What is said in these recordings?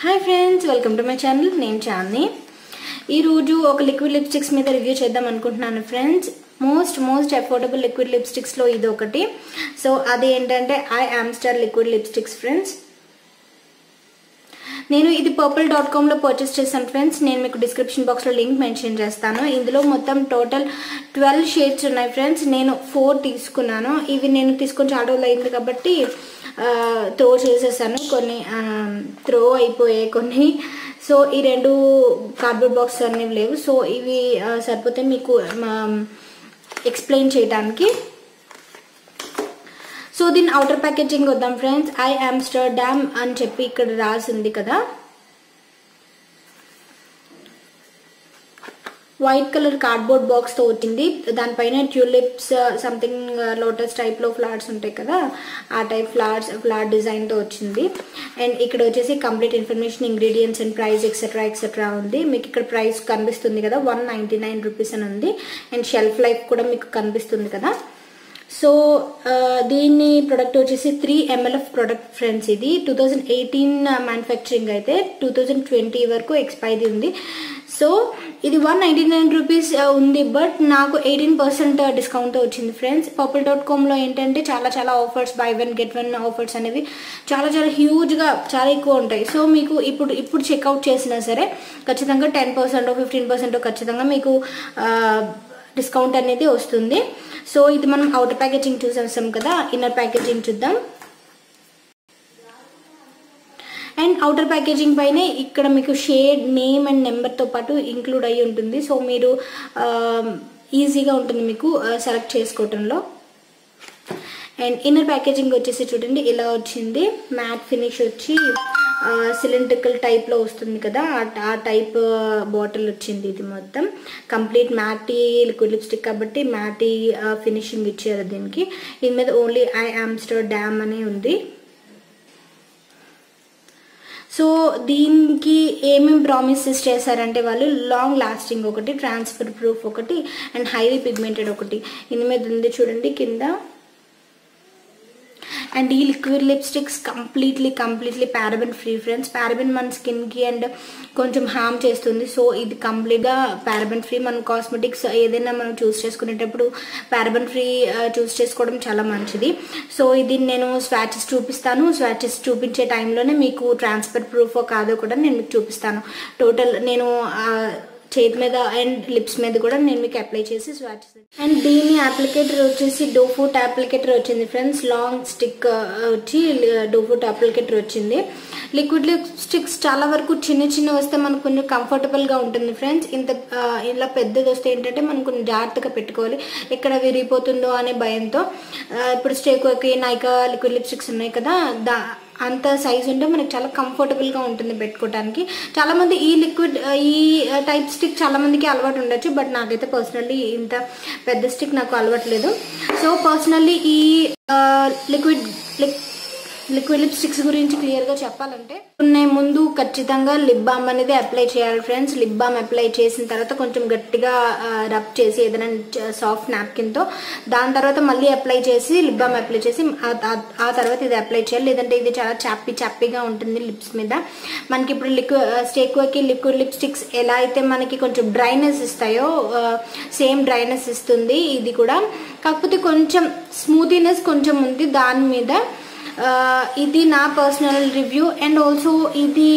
hi friends welcome to my channel నేను చాంది ఈరోజు ఒక లిక్విడ్ లిప్స్టిక్స్ మీద రివ్యూ చేద్దాం అనుకుంటున్నాను friends most most affordable liquid లిప్స్టిక్స్లో ఇది ఒకటి సో అది ఏంటంటే I Amsterdam liquid lipsticks friends నేను ఇది పర్పుల్ డాట్ కామ్లో పర్చేస్ చేశాను ఫ్రెండ్స్ నేను మీకు డిస్క్రిప్షన్ బాక్స్లో లింక్ మెన్షన్ చేస్తాను ఇందులో మొత్తం టోటల్ ట్వెల్వ్ షేడ్స్ ఉన్నాయి ఫ్రెండ్స్ నేను ఫోర్ తీసుకున్నాను ఇవి నేను తీసుకొని చాలా రోజులు అయింది కాబట్టి త్రో చేసేసాను కొన్ని త్రో అయిపోయాయి కొన్ని సో ఈ రెండు కార్డ్బోర్డ్ బాక్స్ అనేవి లేవు సో ఇవి ఆ, సరిపోతే మీకు ఎక్స్ప్లెయిన్ చేయడానికి సో దీని అవుటర్ ప్యాకేజింగ్ వద్దాం ఫ్రెండ్స్ ఐ ఆమ్స్టర్డామ్ అని చెప్పి ఇక్కడ రాసింది కదా వైట్ కలర్ కార్డ్బోర్డ్ బాక్స్తో వచ్చింది దానిపైన ట్యూలిప్స్ సంథింగ్ లోటస్ టైప్లో ఫ్లవర్స్ ఉంటాయి కదా ఆ టైప్ ఫ్లవర్స్ ఫ్లవర్ డిజైన్తో వచ్చింది అండ్ ఇక్కడ వచ్చేసి complete information ingredients and price etcetera etcetera ఉంది మీకు ఇక్కడ ప్రైస్ కనిపిస్తుంది కదా వన్ నైంటీ నైన్ రూపీస్ అని ఉంది అండ్ షెల్ఫ్ లైఫ్ కూడా మీకు కనిపిస్తుంది కదా సో ఆ, దీని ప్రొడక్ట్ వచ్చేసి త్రీ ఎంఎల్ఎఫ్ ప్రొడక్ట్ ఫ్రెండ్స్ ఇది టూ థౌజండ్ ఎయిటీన్ మ్యానుఫ్యాక్చరింగ్ అయితే టూ థౌజండ్ ట్వంటీ వరకు ఎక్స్పైరీ ఉంది సో ఇది వన్ నైంటీ నైన్ రూపీస్ ఉంది బట్ నాకు ఎయిటీన్ పర్సెంట్ డిస్కౌంట్ వచ్చింది ఫ్రెండ్స్ పర్పుల్ డాట్ కామ్లో ఏంటంటే చాలా చాలా offers buy one get one offers అనేవి చాలా చాలా హ్యూజ్గా చాలా ఎక్కువ ఉంటాయి సో మీకు ఇప్పుడు ఇప్పుడు చెక్అవుట్ చేసినా సరే ఖచ్చితంగా టెన్ పర్సెంట్ ఫిఫ్టీన్ పర్సెంట్ ఖచ్చితంగా మీకు ఆ, డిస్కౌంట్ అనేది వస్తుంది సో ఇది మనం అవుటర్ ప్యాకేజింగ్ చూసేసాం కదా ఇన్నర్ ప్యాకేజింగ్ చూద్దాం అండ్ అవుటర్ ప్యాకేజింగ్ పైనే ఇక్కడ మీకు షేడ్ నేమ్ అండ్ నెంబర్తో పాటు ఇంక్లూడ్ అయ్యి ఉంటుంది సో మీరు ఈజీగా ఉంటుంది మీకు సెలెక్ట్ చేసుకోవటంలో అండ్ ఇన్నర్ ప్యాకేజింగ్ వచ్చేసి చూడండి ఇలా వచ్చింది మ్యాట్ ఫినిష్ వచ్చి సిలిండ్రికల్ టైప్లో వస్తుంది కదా ఆ- ఆ టైప్ బాటిల్ వచ్చింది ఇది మొత్తం కంప్లీట్ మ్యాటీ లిక్విడ్ లిప్స్టిక్ కాబట్టి మ్యాటీ ఫినిషింగ్ ఇచ్చారు దీనికి దీని మీద ఓన్లీ ఐ ఆమ్స్టర్ డ్యామ్ అని ఉంది సో దీనికి ఏమేమి ప్రామిసెస్ చేశారంటే వాళ్ళు లాంగ్ లాస్టింగ్ ఒకటి ట్రాన్స్ఫర్ ప్రూఫ్ ఒకటి అండ్ హైలీ పిగ్మెంటెడ్ ఒకటి ఇందు మీద ఉంది చూడండి కింద అండ్ ఈ liquid lipsticks completely completely paraben free friends paraben మన స్కిన్కి అండ్ కొంచెం హార్మ్ చేస్తుంది సో ఇది కంప్లీట్గా పారబెన్ ఫ్రీ మన కాస్మెటిక్స్ ఏదైనా మనం చూస్ చేసుకునేటప్పుడు పారబెన్ ఫ్రీ చూస్ చేసుకోవడం చాలా మంచిది సో ఇది నేను స్వాచెస్ చూపిస్తాను స్వాచెస్ చూపించే టైంలోనే మీకు ట్రాన్స్ఫర్ ప్రూఫ్ కాదో కూడా నేను మీకు చూపిస్తాను టోటల్ నేను ఆ, చేతి మీద అండ్ లిప్స్ మీద కూడా నేను మీకు అప్లై చేసి స్వాచ్ అండ్ దీని అప్లికేటర్ వచ్చేసి డోఫూట్ అప్లికేటర్ వచ్చింది ఫ్రెండ్స్ లాంగ్ స్టిక్ వచ్చి డోఫూట్ అప్లికేటర్ వచ్చింది లిక్విడ్ లిప్స్టిక్స్ చాలా వరకు చిన్న చిన్న వస్తే మనకు కొంచెం కంఫర్టబుల్గా ఉంటుంది ఫ్రెండ్స్ ఇంత ఆ, ఇలా పెద్దది వస్తే ఏంటంటే మనం కొంచెం జాగ్రత్తగా పెట్టుకోవాలి ఎక్కడ విరిగిపోతుందో అనే భయంతో ఆ, ఇప్పుడు స్టేకోకి నైకా లిక్విడ్ లిప్స్టిక్స్ ఉన్నాయి కదా దా అంత సైజ్ ఉంటే మనకి చాలా కంఫర్టబుల్గా ఉంటుంది పెట్టుకోవడానికి చాలా మంది ఈ లిక్విడ్ ఈ టైప్ స్టిక్ చాలా మందికి అలవాటు ఉండొచ్చు బట్ నాకైతే పర్సనల్లీ ఇంత పెద్ద స్టిక్ నాకు అలవాటు లేదు సో పర్సనల్లీ ఈ లిక్విడ్ లిక్విడ్ లిప్స్టిక్స్ గురించి క్లియర్గా చెప్పాలంటే కొన్ని ముందు ఖచ్చితంగా లిప్ బామ్ అనేది అప్లై చేయాలి ఫ్రెండ్స్ లిప్ బామ్ అప్లై చేసిన తర్వాత కొంచెం గట్టిగా రబ్ చేసి ఏదైనా సాఫ్ట్ నాప్కిన్తో దాని తర్వాత మళ్ళీ అప్లై చేసి లిప్ బామ్ అప్లై చేసి ఆ- ఆ- ఆ తర్వాత ఇది అప్లై చేయాలి లేదంటే ఇది చాలా చాప్పి చాప్పిగా ఉంటుంది లిప్స్ మీద మనకి ఇప్పుడు లిక్విడ్ స్టేక్వకి లిక్విడ్ లిప్స్టిక్స్ ఎలా అయితే మనకి కొంచెం డ్రైనెస్ ఇస్తాయో సేమ్ డ్రైనెస్ ఇస్తుంది ఇది కూడా కాకపోతే కొంచెం స్మూతీనెస్ కొంచెం ఉంది దాని మీద ఆ, ఇది నా పర్సనల్ రివ్యూ అండ్ ఆల్సో ఇది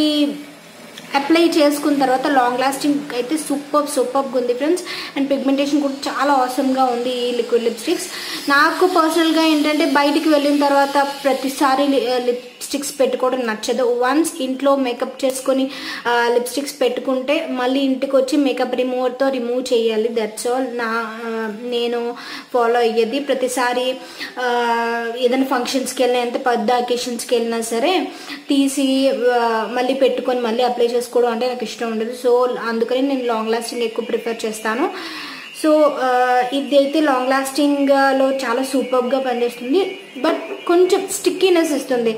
అప్లై చేసుకున్న తర్వాత లాంగ్ లాస్టింగ్ అయితే సూపర్ సూపర్గా ఉంది ఫ్రెండ్స్ అండ్ పిగ్మెంటేషన్ కూడా చాలా అవసరంగా ఉంది ఈ లిక్విడ్ లిప్స్టిక్స్ నాకు పర్సనల్గా ఏంటంటే బయటికి వెళ్ళిన తర్వాత ప్రతిసారి లిప్స్టిక్స్ పెట్టుకోవడం నచ్చదు వన్స్ ఇంట్లో మేకప్ చేసుకొని లిప్స్టిక్స్ పెట్టుకుంటే మళ్ళీ ఇంటికి వచ్చి మేకప్ రిమూవర్తో రిమూవ్ చేయాలి దట్స్ ఆల్ నా ఆ, నేను ఫాలో అయ్యేది ప్రతిసారి ఆ, ఏదైనా ఫంక్షన్స్కి వెళ్ళినా ఎంత పెద్ద అకేషన్స్కి వెళ్ళినా సరే తీసి ఆ, మళ్ళీ పెట్టుకొని మళ్ళీ అప్లై చేసుకోవడం అంటే నాకు ఇష్టం ఉండదు సో అందుకని నేను లాంగ్ లాస్టింగ్ ఎక్కువ ప్రిఫర్ చేస్తాను సో ఆ, ఇది అయితే లాంగ్ లాస్టింగ్లో చాలా సూపర్గా పనిచేస్తుంది బట్ కొంచెం స్టిక్కీనెస్ ఇస్తుంది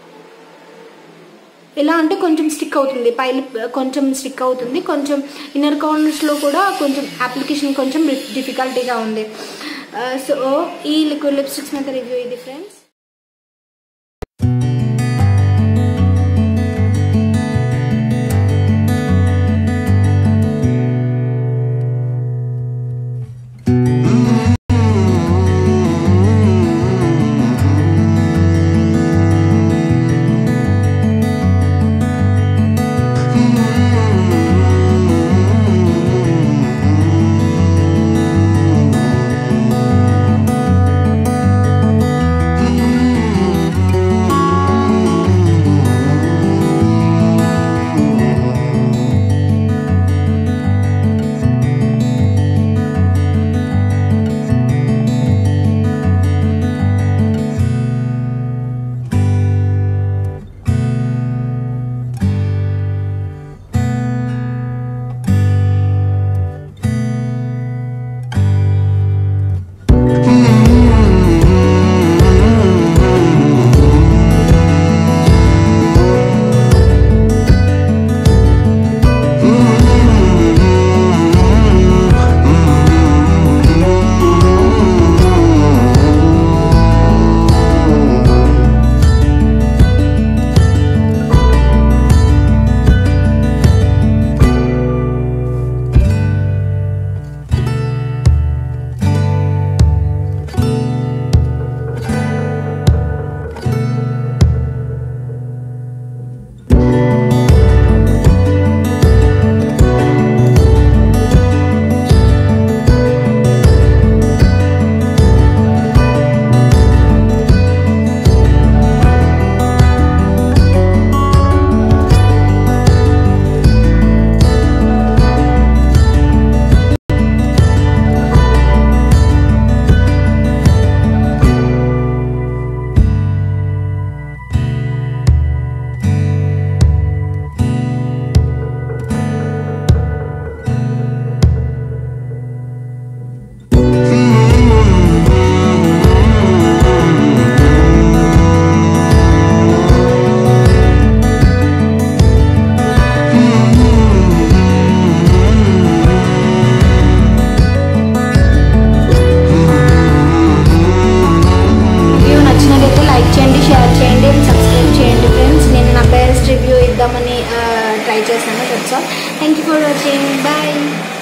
ఎలా అంటే కొంచెం స్టిక్ అవుతుంది పై లిప్ కొంచెం స్టిక్ అవుతుంది కొంచెం ఇన్నర్ కార్నర్స్లో కూడా కొంచెం అప్లికేషన్ కొంచెం డిఫికల్టీగా ఉంది సో ఈ లిక్విడ్ లిప్స్టిక్స్ మీద రివ్యూ ఇది ఫ్రెండ్స్ ట్రై చేశాను that's all thank you for watching bye